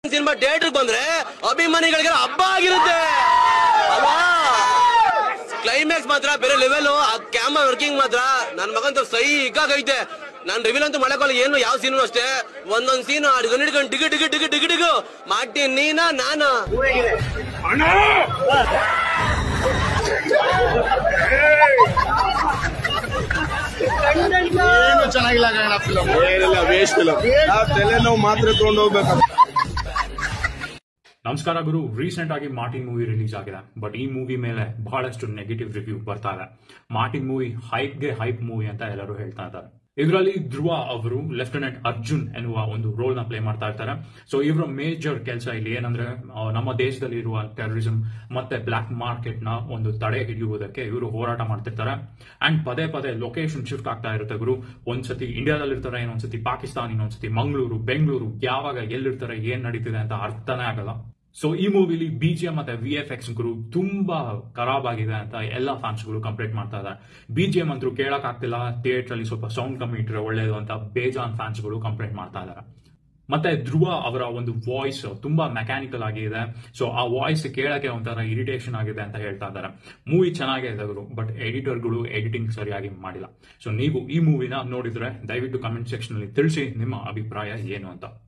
cinema theatre ಬಂದ್ರೆ ಅಭಿಮಾನಿಗಳಿಗೆ ಹಬ್ಬ ಆಗಿರುತ್ತೆ ಅಲ್ವಾ ಕ್ಲೈಮ್ಯಾಕ್ಸ್ ಮಾತ್ರ ಬೇರೆ ಲೆವೆಲ್ ಆ ಕ್ಯಾಮರಾ ವರ್ಕಿಂಗ್ ಮಾತ್ರ ನನ್ ಮಗಂತ ಸೈಕಾಗೈತೆ ನಾನ್ ರಿವೀಲ್ ಅಂತೂ ಮಾಡಕೋಲ್ಲ ಏನು ಯಾವ ಸೀನು ಅಷ್ಟೇ ಒಂದೊಂದ್ ಸೀನು ಹಿಡ್ಕೊಂಡು ಹಿಡ್ಕೊಂಡು ಡಿಗಿ ಡಿಗಿ ಡಿಗಿ ಡಿಗಿ ಡಿಗು ಮಾಡ್ತೀನಿ ನೀನಾ ನಾನಾ ಏನು ಚೆನ್ನಾಗಿಲ್ಲ ಕಣ ಫಿಲಮ್ ಏನಿಲ್ಲ ವೇಸ್ಟ್ ಇಲ್ಲ ನಾವು ತಲೆನೋವು ಮಾತ್ರ ತಗೊಂಡು ಹೋಗ್ಬೇಕು ನಮಸ್ಕಾರ ಗುರು ರೀಸೆಂಟ್ ಆಗಿ ಮಾರ್ಟಿನ್ ಮೂವಿ ರಿಲೀಸ್ ಆಗಿದೆ ಬಟ್ ಈ ಮೂವಿ ಮೇಲೆ ಬಹಳಷ್ಟು ನೆಗೆಟಿವ್ ರಿವ್ಯೂ ಬರ್ತಾ ಇದೆ ಮಾರ್ಟಿನ್ ಮೂವಿ ಹೈಪ್ಗೆ ಹೈಪ್ ಮೂವಿ ಅಂತ ಎಲ್ಲರೂ ಹೇಳ್ತಾ ಇದ್ದಾರೆ ಇದರಲ್ಲಿ ಧ್ರುವ ಅವರು ಲೆಫ್ಟಿನೆಂಟ್ ಅರ್ಜುನ್ ಎನ್ನುವ ಒಂದು ರೋಲ್ ನ ಪ್ಲೇ ಮಾಡ್ತಾ ಇರ್ತಾರೆ ಸೊ ಇವರ ಮೇಜರ್ ಕೆಲಸ ಇಲ್ಲಿ ಏನಂದ್ರೆ ಆ, ನಮ್ಮ ದೇಶದಲ್ಲಿ ಇರುವ ಟೆರರಿಸಂ ಮತ್ತೆ ಬ್ಲಾಕ್ ಮಾರ್ಕೆಟ್ ನ ಒಂದು ತಡೆ ಹಿಡಿಯುವುದಕ್ಕೆ ಇವರು ಹೋರಾಟ ಮಾಡ್ತಿರ್ತಾರೆ ಅಂಡ್ ಪದೇ ಪದೇ ಲೊಕೇಶನ್ ಶಿಫ್ಟ್ ಆಗ್ತಾ ಇರುತ್ತೆ ಗುರು ಒಂದ್ಸತಿ ಇಂಡಿಯಾದಲ್ಲಿ ಇರ್ತಾರೆ ಇನ್ನೊಂದ್ಸತಿ ಪಾಕಿಸ್ತಾನ್ ಇನ್ನೊಂದ್ಸತಿ ಮಂಗಳೂರು ಬೆಂಗಳೂರು ಯಾವಾಗ ಎಲ್ಲಿರ್ತಾರೆ ಏನ್ ನಡೀತಿದೆ ಅಂತ ಅರ್ಥನೇ ಆಗಲ್ಲ ಸೊ ಈ ಮೂವಿಲಿ ಬಿಜಿಎಂ ಮತ್ತೆ ವಿ ಎಫ್ ಎಕ್ಸ್ ಗುರು ತುಂಬಾ ಖರಾಬ್ ಆಗಿದೆ ಅಂತ ಎಲ್ಲ ಫ್ಯಾನ್ಸ್ ಗಳು ಕಂಪ್ಲೇಂಟ್ ಮಾಡ್ತಾ ಇದ್ದಾರೆ ಬಿಜಿಎಂ ಅಂತೂ ಕೇಳಕ್ ಆಗ್ತಿಲ್ಲ ಥಿಯೇಟರ್ ಅಲ್ಲಿ ಸ್ವಲ್ಪ ಸೌಂಡ್ ಕಮ್ಮಿ ಇಟ್ರೆ ಒಳ್ಳೇದು ಅಂತ ಬೇಜಾನ್ ಫ್ಯಾನ್ಸ್ ಗಳು ಕಂಪ್ಲೇಂಟ್ ಮಾಡ್ತಾ ಇದ್ದಾರೆ ಮತ್ತೆ ಧ್ರುವ ಅವರ ಒಂದು ವಾಯ್ಸ್ ತುಂಬಾ ಮೆಕ್ಯಾನಿಕಲ್ ಆಗಿದೆ ಸೊ ಆ ವಾಯ್ಸ್ ಕೇಳಕ್ಕೆ ಒಂಥರ ಇರಿಟೇಷನ್ ಆಗಿದೆ ಅಂತ ಹೇಳ್ತಾ ಇದ್ದಾರೆ ಮೂವಿ ಚೆನ್ನಾಗೇ ಇದೆ ಅವರು ಬಟ್ ಎಡಿಟರ್ಗಳು ಎಡಿಟಿಂಗ್ ಸರಿಯಾಗಿ ಮಾಡಿಲ್ಲ ಸೊ ನೀವು ಈ ಮೂವಿನ ನೋಡಿದ್ರೆ ದಯವಿಟ್ಟು ಕಮೆಂಟ್ ಸೆಕ್ಷನ್ ಅಲ್ಲಿ ತಿಳಿಸಿ ನಿಮ್ಮ ಅಭಿಪ್ರಾಯ ಏನು ಅಂತ